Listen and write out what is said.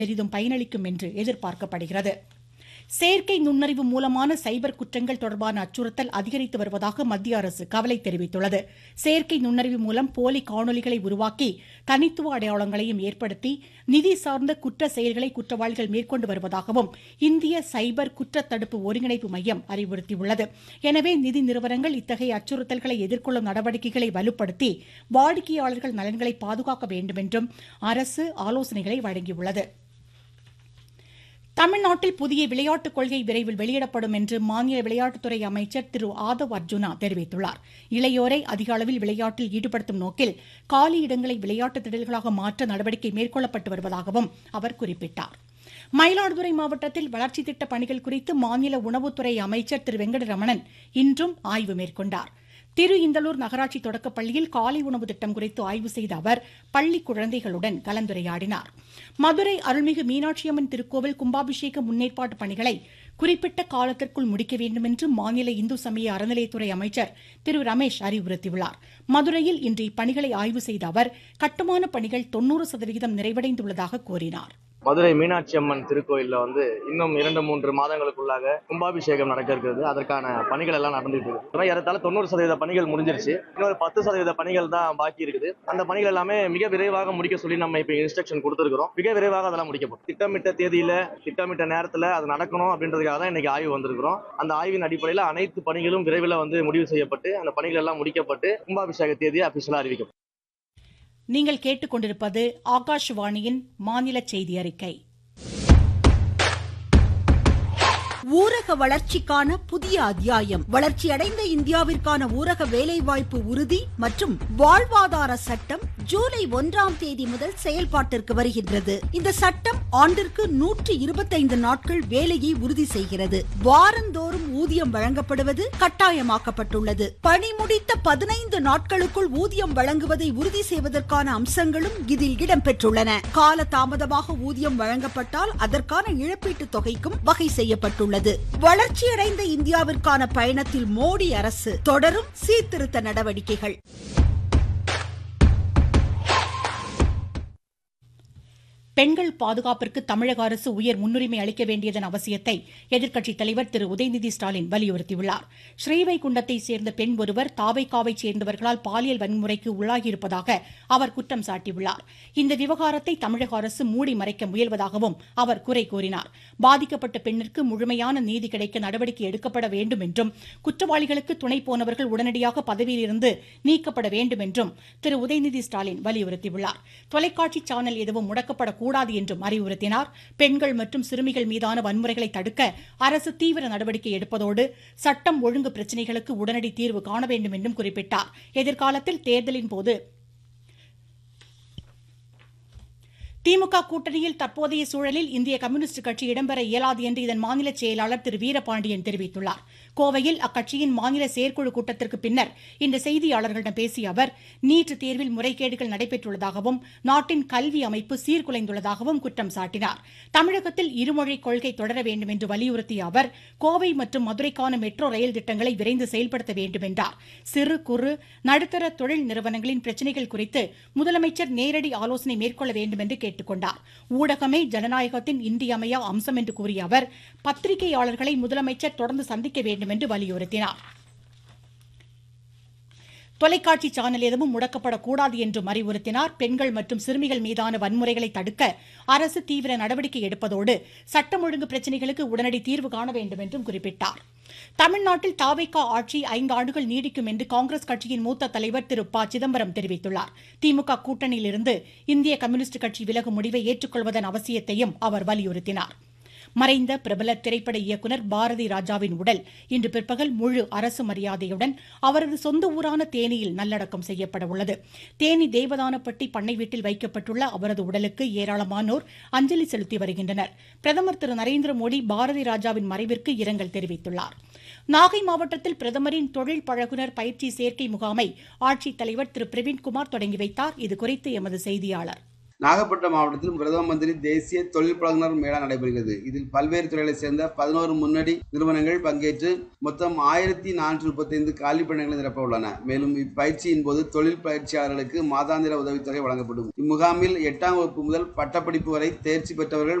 பெரிதும் பயனளிக்கும் என்று எதிர்பார்க்கப்படுகிறது செயற்கை நுண்ணறிவு மூலமான சைபர் குற்றங்கள் தொடர்பான அச்சுறுத்தல் அதிகரித்து வருவதாக மத்திய அரசு கவலை தெரிவித்துள்ளது செயற்கை நுண்ணறிவு மூலம் போலி காணொலிகளை உருவாக்கி தனித்துவ அடையாளங்களையும் ஏற்படுத்தி நிதி சார்ந்த குற்ற செயல்களை குற்றவாளிகள் மேற்கொண்டு வருவதாகவும் இந்திய சைபர் குற்ற தடுப்பு ஒருங்கிணைப்பு மையம் அறிவுறுத்தியுள்ளது எனவே நிதி நிறுவனங்கள் இத்தகைய அச்சுறுத்தல்களை எதிர்கொள்ளும் நடவடிக்கைகளை வலுப்படுத்தி வாடிக்கையாளர்கள் நலன்களை பாதுகாக்க வேண்டும் என்றும் அரசு ஆலோசனைகளை வழங்கியுள்ளது தமிழ்நாட்டில் புதிய விளையாட்டுக் கொள்கை விரைவில் வெளியிடப்படும் என்று மாநில விளையாட்டுத்துறை அமைச்சர் திரு ஆதவ் அர்ஜுனா தெரிவித்துள்ளார் இளையோரை அதிக அளவில் விளையாட்டில் ஈடுபடுத்தும் நோக்கில் காலி இடங்களை விளையாட்டு திடல்களாக மாற்ற நடவடிக்கை மேற்கொள்ளப்பட்டு வருவதாகவும் அவர் குறிப்பிட்டார் மயிலாடுதுறை மாவட்டத்தில் வளர்ச்சித் திட்டப் பணிகள் குறித்து மாநில உணவுத்துறை அமைச்சர் திரு வெங்கடரமணன் இன்றும் ஆய்வு மேற்கொண்டார் திரு இந்தலூர் நகராட்சி தொடக்கப் பள்ளியில் காலை உணவு திட்டம் குறித்து ஆய்வு செய்த அவர் பள்ளி குழந்தைகளுடன் கலந்துரையாடினார் மதுரை அருள்மிகு மீனாட்சியம்மன் திருக்கோவில் கும்பாபிஷேக முன்னேற்பாட்டு பணிகளை குறிப்பிட்ட காலத்திற்குள் முடிக்க வேண்டும் என்று மாநில இந்து சமய அறநிலையத்துறை அமைச்சர் திரு ரமேஷ் அறிவுறுத்தியுள்ளார் மதுரையில் இன்று இப்பணிகளை ஆய்வு செய்த அவர் கட்டுமான பணிகள் தொன்னூறு சதவிகிதம் நிறைவடைந்துள்ளதாக கூறினார் மதுரை மீனாட்சி அம்மன் திருக்கோயில்ல வந்து இன்னும் இரண்டு மூன்று மாதங்களுக்குள்ளாக கும்பாபிஷேகம் நடக்க இருக்கிறது அதற்கான பணிகள் எல்லாம் நடந்துட்டு இருக்கு ஏறத்தாழ தொண்ணூறு சதவீத பணிகள் முடிஞ்சிருச்சு இன்னொரு பத்து சதவீத பணிகள் தான் பாக்கி இருக்குது அந்த பணிகள் எல்லாமே மிக விரைவாக முடிக்க சொல்லி நம்ம இப்ப இன்ஸ்ட்ரக்ஷன் கொடுத்துருக்கிறோம் மிக விரைவாக அதெல்லாம் முடிக்கப்படும் திட்டமிட்ட தேதியில திட்டமிட்ட நேரத்துல அது நடக்கணும் அப்படின்றதுக்காக தான் இன்னைக்கு ஆய்வு வந்திருக்கிறோம் அந்த ஆய்வின் அடிப்படையில் அனைத்து பணிகளும் விரைவில் வந்து முடிவு செய்யப்பட்டு அந்த பணிகள் எல்லாம் முடிக்கப்பட்டு கும்பாபிஷேக தேதியை அபிஷியலா அறிவிக்கப்படும் நீங்கள் கேட்டுக்கொண்டிருப்பது ஆகாஷ்வாணியின் மாநில செய்தி அறிக்கை ஊரக வளர்ச்சிக்கான புதிய அத்தியாயம் வளர்ச்சியடைந்த இந்தியாவிற்கான ஊரக வேலைவாய்ப்பு உறுதி மற்றும் வாழ்வாதார சட்டம் ஜூலை ஒன்றாம் தேதி முதல் செயல்பாட்டிற்கு வருகின்றது இந்த சட்டம் ஆண்டிற்கு நூற்றி இருபத்தைந்து நாட்கள் வேலையை உறுதி செய்கிறது வாரந்தோறும் ஊதியம் வழங்கப்படுவது கட்டாயமாக்கப்பட்டுள்ளது பணி முடித்த பதினைந்து நாட்களுக்குள் ஊதியம் வழங்குவதை உறுதி செய்வதற்கான அம்சங்களும் இதில் இடம்பெற்றுள்ளன கால தாமதமாக ஊதியம் வழங்கப்பட்டால் அதற்கான இழப்பீட்டு தொகைக்கும் வகை செய்யப்பட்டுள்ளது உள்ளது வளர்ச்சியடைந்த இந்தியாவிற்கான பயணத்தில் மோடி அரசு தொடரும் சீர்திருத்த நடவடிக்கைகள் பெண்கள் பாதுகாப்பிற்கு தமிழக அரசு உயர் முன்னுரிமை அளிக்க வேண்டியதன் அவசியத்தை எதிர்க்கட்சித் தலைவர் திரு உதயநிதி ஸ்டாலின் வலியுறுத்தியுள்ளார் ஸ்ரீவைகுண்டத்தை சேர்ந்த பெண் ஒருவர் தாவைக்காவை சேர்ந்தவர்களால் பாலியல் வன்முறைக்கு உள்ளாகியிருப்பதாக அவர் குற்றம் சாட்டியுள்ளார் இந்த விவகாரத்தை தமிழக அரசு மூடி மறைக்க முயல்வதாகவும் அவர் குறை கூறினார் பாதிக்கப்பட்ட பெண்ணிற்கு முழுமையான நீதி கிடைக்க நடவடிக்கை எடுக்கப்பட வேண்டும் என்றும் குற்றவாளிகளுக்கு துணை போனவர்கள் உடனடியாக பதவியிலிருந்து நீக்கப்பட வேண்டும் என்றும் திரு உதயநிதி ஸ்டாலின் வலியுறுத்தியுள்ளார் தொலைக்காட்சி சேனல் எதுவும் முடக்கப்பட கூடாது என்றும் அறிவுறுத்தினார் பெண்கள் மற்றும் சிறுமிகள் மீதான வன்முறைகளை தடுக்க அரசு தீவிர நடவடிக்கை எடுப்பதோடு சட்டம் ஒழுங்கு பிரச்சினைகளுக்கு உடனடி தீர்வு காண வேண்டும் என்றும் குறிப்பிட்டார் எதிர்காலத்தில் தேர்தலின் போது திமுக கூட்டணியில் தற்போதைய சூழலில் இந்திய கம்யூனிஸ்ட் கட்சி இடம்பெற இயலாது என்று இதன் மாநில செயலாளர் திரு வீரபாண்டியன் தெரிவித்துள்ளார் கோவையில் அக்கட்சியின் மாநில செயற்குழு கூட்டத்திற்கு பின்னர் இன்று செய்தியாளர்களிடம் பேசிய அவர் நீட் தேர்வில் முறைகேடுகள் நடைபெற்றுள்ளதாகவும் நாட்டின் கல்வி அமைப்பு சீர்குலைந்துள்ளதாகவும் குற்றம் சாட்டினார் தமிழகத்தில் இருமொழி கொள்கை தொடர வேண்டும் என்று வலியுறுத்திய அவர் கோவை மற்றும் மதுரைக்கான மெட்ரோ ரயில் திட்டங்களை விரைந்து செயல்படுத்த வேண்டும் என்றார் சிறு குறு நடுத்தர தொழில் நிறுவனங்களின் பிரச்சினைகள் குறித்து முதலமைச்சர் நேரடி ஆலோசனை மேற்கொள்ள வேண்டும் என்று கேட்டுக்கொண்டார் ஊடகமே ஜனநாயகத்தின் இன்றியமையா அம்சம் என்று கூறிய அவர் பத்திரிகையாளர்களை முதலமைச்சர் தொடர்ந்து சந்திக்க வேண்டும் என்று வலியுறுத்தினார் தொலைக்காட்சி சேனல் எதுவும் முடக்கப்படக்கூடாது என்றும் அறிவுறுத்தினார் பெண்கள் மற்றும் சிறுமிகள் மீதான வன்முறைகளை தடுக்க அரசு தீவிர நடவடிக்கை எடுப்பதோடு சட்டம் ஒழுங்கு பிரச்சினைகளுக்கு உடனடி தீர்வு காண வேண்டும் என்றும் குறிப்பிட்டார் தமிழ்நாட்டில் தாவைக்கா ஆட்சி ஐந்து ஆண்டுகள் நீடிக்கும் என்று காங்கிரஸ் கட்சியின் மூத்த தலைவர் திரு ப சிதம்பரம் தெரிவித்துள்ளார் திமுக கூட்டணியிலிருந்து இந்திய கம்யூனிஸ்ட் கட்சி விலகும் முடிவை ஏற்றுக்கொள்வதன் அவசியத்தையும் அவர் வலியுறுத்தினார் மறைந்த பிரபல திரைப்பட இயக்குநர் பாரதி ராஜாவின் உடல் இன்று பிற்பகல் முழு அரசு மரியாதையுடன் அவரது சொந்த ஊரான தேனியில் நல்லடக்கம் செய்யப்பட உள்ளது தேனி தேவதானப்பட்டி பண்ணை வீட்டில் வைக்கப்பட்டுள்ள அவரது உடலுக்கு ஏராளமானோர் அஞ்சலி செலுத்தி வருகின்றனர் பிரதமர் திரு நரேந்திர மோடி பாரதி ராஜாவின் மறைவிற்கு இரங்கல் தெரிவித்துள்ளார் நாகை மாவட்டத்தில் பிரதமரின் தொழில் பழகுனர் பயிற்சி சேர்க்கை முகாமை ஆட்சித்தலைவர் திரு பிரவீன்குமார் தொடங்கி வைத்தார் இதுகுறித்து எமது செய்தியாளர் நாகப்பட்டினம் மாவட்டத்தில் பிரதம மந்திரி தேசிய தொழில் பழகுனர் மேளா நடைபெறுகிறது இதில் பல்வேறு துறைகளைச் சேர்ந்த பதினோரு முன்னணி நிறுவனங்கள் பங்கேற்று மொத்தம் ஆயிரத்தி நானூற்று முப்பத்தைந்து காலி பணிகளை நிரப்ப உள்ளன மேலும் இப்பயிற்சியின் போது தொழில் பயிற்சியாளர்களுக்கு மாதாந்திர உதவித்தொகை வழங்கப்படும் இம்முகாமில் எட்டாம் வகுப்பு முதல் பட்டப்படிப்பு வரை தேர்ச்சி பெற்றவர்கள்